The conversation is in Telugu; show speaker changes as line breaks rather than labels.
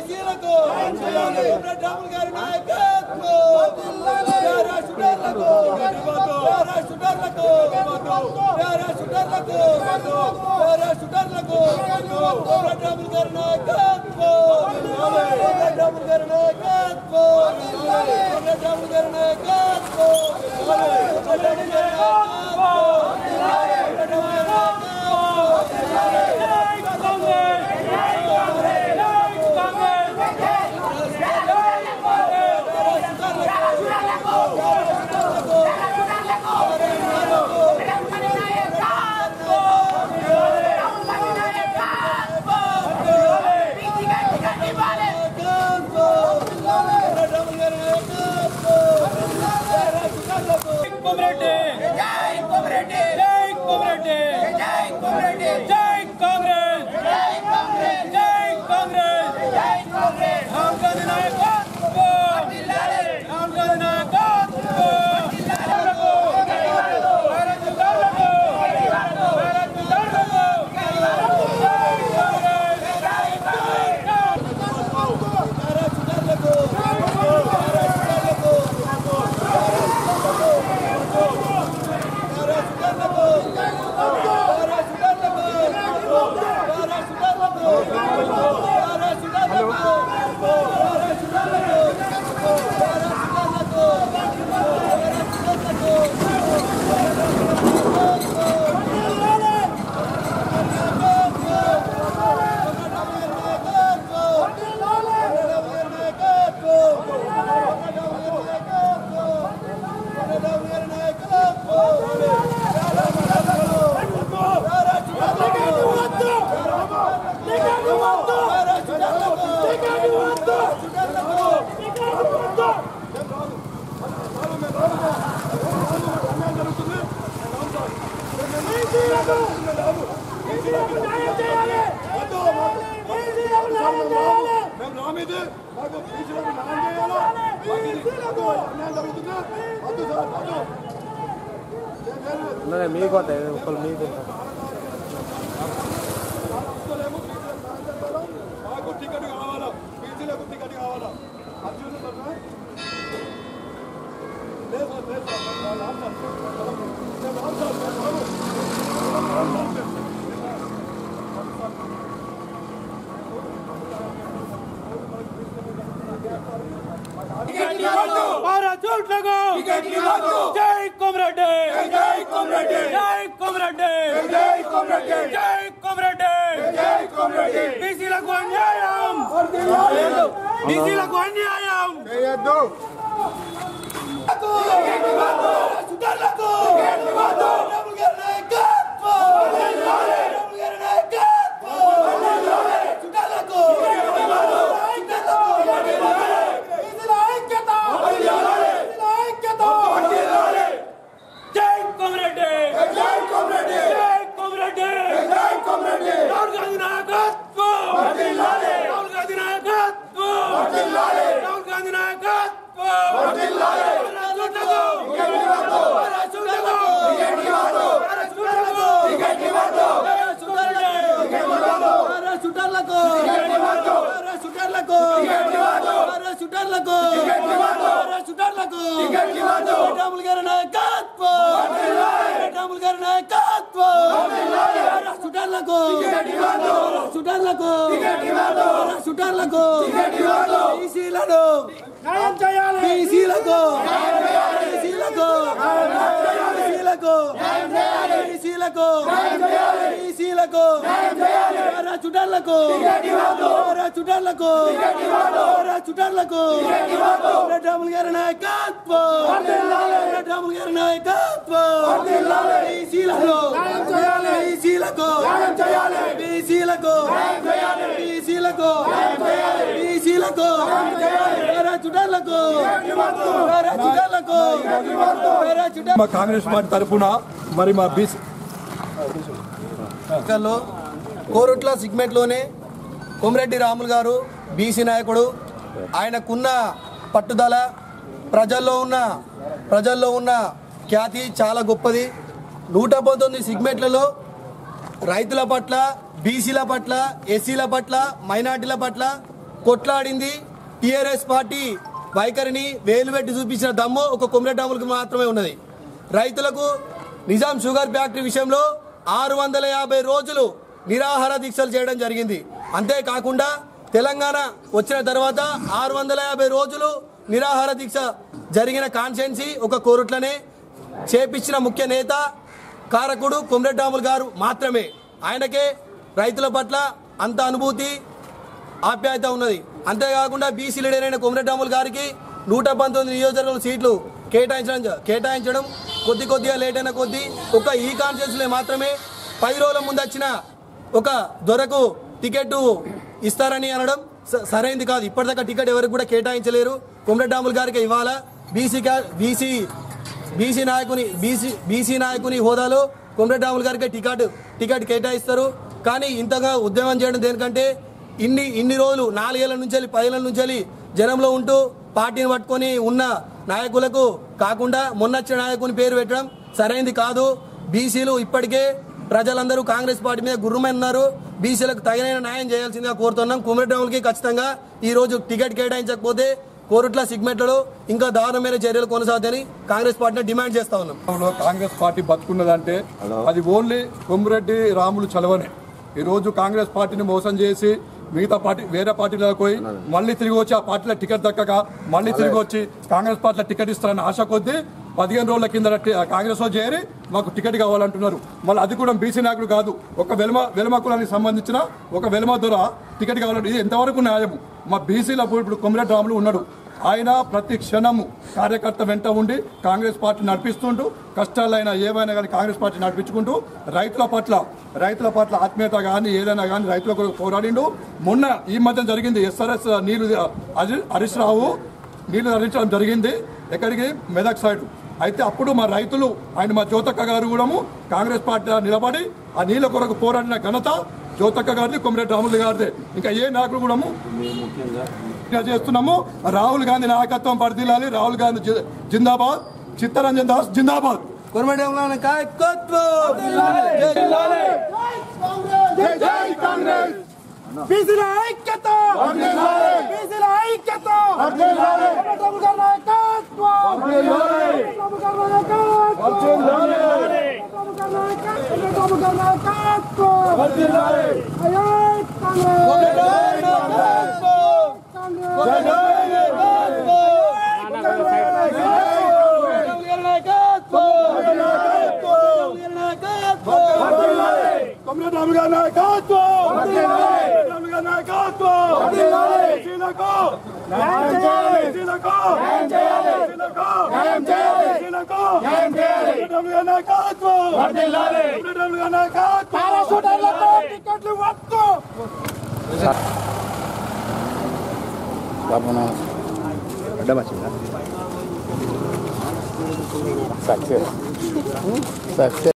బీసీలకు కొమ్రెడ్డి రాములు గారి నాయకత్వం పేరా షుటర్లకు పేరా షుటర్లకు పేరా షుటర్లకు పేరా షుటర్లకు కొమ్రెడ్డి రాములు గారి నాయకత్వం కొమ్రెడ్డి రాములు గారి నాయకత్వం కొమ్రెడ్డి రాములు గారి నాయకత్వం కొమ్రెడ్డి రాములు గారి
కొమరెడ్డి జై కొమరెడ్డి జై కొమరెడ్డి జై కొమరెడ్డి జై కాంగ్రెస్ జై కాంగ్రెస్ జై కాంగ్రెస్ జై కాంగ్రెస్ రామ్ గాంధీ నాయకత్వం రామ్ గాంధీ నాయకత్వం
మేము రామీది మాకు బీసీలకు న్యాయం చేయాలా మాకు ఇది అన్యాయం జరుగుతుంది వద్దు సార్ వద్దు
మీకు వస్తాయి ఒకళ్ళు మీకు
మాకు టికెట్ కావాలా బీసీలకు టికెట్ కావాలా అర్జున్ లేదు సార్ లేదు సార్ రామ్ సార్ మేము రామ్ సార్ మేము రాము.
పారాచూట్లకు జై కొమరెడ్డి జై కొమరెడ్డి జై కొమరెడ్డి జై కొమరెడ్డి జై కొమరెడ్డి జై కొమరెడ్డి బీసీలకు అన్యాయం బీసీలకు అన్యాయం జై కొమరెడ్డి జై కొమరెడ్డి జై కొమరెడ్డి జై కొమరెడ్డి రాహుల్ గాంధీ నాయకత్వం రాహుల్ గాంధీ నాయకత్వం రాహుల్ గాంధీ నాయకత్వం పారాచూట్లకు పారాచూట్లకు
చుట్టర్లకు చుట్టర్లకు చుట్టర్లకు చుట్టర్లకు రాములు గారి నాయకత్వం రాములు గారి నాయకత్వం చుట్టర్లకు చుట్టర్లకు చుట్టర్లకు బీసీలను బీసీలకు బీసీలకు బీసీలకు బీసీలకు బీసీలకు చుట్టర్లకు చుట్టర్లకు చుట్టర్లకు రాములు గారి నాయకత్వం రాములు గారి నాయకత్వం బీసీలకు బీసీలకు బీసీలకు బీసీలకు బీసీలకు చుట్టాలకు చుట్టాలకు చుట్టాలకు
మా కాంగ్రెస్ పార్టీ తరఫున మరి మా బీసీ
ఎన్నికల్లో కోరుట్ల సిగ్మెంట్లోనే కొమిరెడ్డి రాములు గారు బీసీ నాయకుడు ఆయనకున్న పట్టుదల ప్రజల్లో ఉన్న ప్రజల్లో ఉన్న ఖ్యాతి చాలా గొప్పది నూట పంతొమ్మిది సిగ్మెంట్లలో రైతుల పట్ల బీసీల పట్ల ఎస్సీల పట్ల మైనార్టీల పట్ల కొట్లాడింది టీఆర్ఎస్ పార్టీ వైఖరిని వేలు పెట్టి చూపించిన దమ్ము ఒక కొమ్రెడ్డి రాములకు మాత్రమే ఉన్నది రైతులకు నిజాం షుగర్ ఫ్యాక్టరీ విషయంలో ఆరు వందల యాభై రోజులు నిరాహార దీక్షలు చేయడం జరిగింది అంతేకాకుండా తెలంగాణ వచ్చిన తర్వాత ఆరు వందల యాభై రోజులు నిరాహార దీక్ష జరిగిన కాన్స్టిట్యున్సీ ఒక కోరుట్లనే చేపించిన ముఖ్య నేత కారకుడు కొమ్రెడ్డి రాములు గారు మాత్రమే ఆయనకే రైతుల పట్ల అంత అనుభూతి ఆప్యాయత ఉన్నది అంతేకాకుండా బీసీ లీడర్ అయిన కొమరెడ్డి రాములు గారికి నూట పంతొమ్మిది నియోజకవర్గం సీట్లు కేటాయించడం జ- కేటాయించడం కొద్ది కొద్దిగా లేట్ అయిన కొద్దీ ఒక ఈ కాన్ఫరెన్స్లో మాత్రమే పది రోజుల ముందు వచ్చిన ఒక దొరకు టికెట్ ఇస్తారని అనడం స- సరైంది కాదు ఇప్పటిదాకా టికెట్ ఎవరికి కూడా కేటాయించలేరు కొమరెడ్డి రాములు గారికి ఇవ్వాలా బీసీ కా- బీసీ బీసీ నాయకుని బీసీ బీసీ నాయకుని హోదాలో కొమరెడ్డి రాములు గారికి టికెట్ టికెట్ కేటాయిస్తారు కానీ ఇంతగా ఉద్యమం చేయడం దేనికంటే ఇన్ని ఇన్ని రోజులు నాలుగేళ్ల నుంచి వెళ్ళి పదేళ్ల నుంచి వెళ్ళి జనంలో ఉంటూ పార్టీని పట్టుకొని ఉన్న నాయకులకు కాకుండా మొన్నొచ్చిన నాయకుని పేరు పెట్టడం సరైంది కాదు బీసీలు ఇప్పటికే ప్రజలందరూ కాంగ్రెస్ పార్టీ మీద గుర్రమై ఉన్నారు బీసీలకు తగిన న్యాయం చేయాల్సిందిగా కోరుతున్నాం కుమ్మరెడ్డి రాములకి ఖచ్చితంగా ఈ రోజు టికెట్ కేటాయించకపోతే కోరుట్ల సిగ్మెంట్లలో ఇంకా దారుణమైన చర్యలు కొనసాగుతాయని కాంగ్రెస్ పార్టీని డిమాండ్ చేస్తా ఉన్నాం
రాష్ట్రంలో కాంగ్రెస్ పార్టీ బతుకున్నదంటే అది ఓన్లీ కొమ్మిరెడ్డి రాములు చలవనే ఈ రోజు కాంగ్రెస్ పార్టీని మోసం చేసి మిగతా పార్టీ వేరే పార్టీలకు పోయి మళ్ళీ తిరిగి వచ్చి ఆ పార్టీలో టికెట్ దక్కక మళ్ళీ తిరిగి వచ్చి కాంగ్రెస్ పార్టీలో టికెట్ ఇస్తారని ఆశ కొద్దీ పదిహేను రోజుల కింద కాంగ్రెస్ లో చేరి మాకు టికెట్ కావాలంటున్నారు మళ్ళీ అది కూడా బీసీ నాయకుడు కాదు ఒక వెలమ వెలమ కులానికి సంబంధించిన ఒక వెలమ దొర టికెట్ కావాలంటే ఇది ఎంతవరకు న్యాయం మా బీసీల ఇప్పుడు కొమ్మిరెడ్డి రాములు ఉన్నాడు ఆయన ప్రతి క్షణము కార్యకర్త వెంట ఉండి కాంగ్రెస్ పార్టీ నడిపిస్తుంటూ కష్టాలైనా ఏవైనా కానీ కాంగ్రెస్ పార్టీ నడిపించుకుంటూ రైతుల పట్ల రైతుల పట్ల ఆత్మీయత కానీ ఏదైనా కానీ రైతుల కొరకు పోరాడిండు మొన్న ఈ మధ్య జరిగింది ఎస్ఆర్ఎస్ నీళ్లు హరి- హరీష్ రావు నీళ్లు హరించడం జరిగింది ఎక్కడికి మెదక్ సైడ్ అయితే అప్పుడు మా రైతులు ఆయన మా జ్యోతక్క గారు కూడా కాంగ్రెస్ పార్టీ నిలబడి ఆ నీళ్ళ కొరకు పోరాడిన ఘనత జ్యోతక్క గారిది కొమరెడ్డి రాములు గారిది ఇంకా ఏ నాయకులు కూడా ఇంకా చేస్తున్నాము రాహుల్ గాంధీ నాయకత్వం పరిధిల్లాలి రాహుల్ గాంధీ జి- జిందాబాద్ చిత్తరంజన్ దాస్ జిందాబాద్
కొరమేటి రాములు నాయకత్వం
బీసీల ఐక్యత బీసీల ఐక్యత వెంకటరామ గారి నాయకత్వం వెంకటరామ గారి నాయకత్వం వెంకటరామ గారి నాయకత్వం అయ్యో కాంగ్రెస్
కొమరెడ్డి రాములు గారి నాయకత్వం కొమరెడ్డి రాములు గారి నాయకత్వం బీసీలకు న్యాయం చేయాలి బీసీలకు న్యాయం చేయాలి బీసీలకు న్యాయం చేయాలి బీసీలకు న్యాయం చేయాలి కొమరెడ్డి రాములు గారి నాయకత్వం కొమరెడ్డి రాములు గారి నాయకత్వం
పారాషూటర్లతో టికెట్లు వద్దు
సక్సెస్ సక్సెస్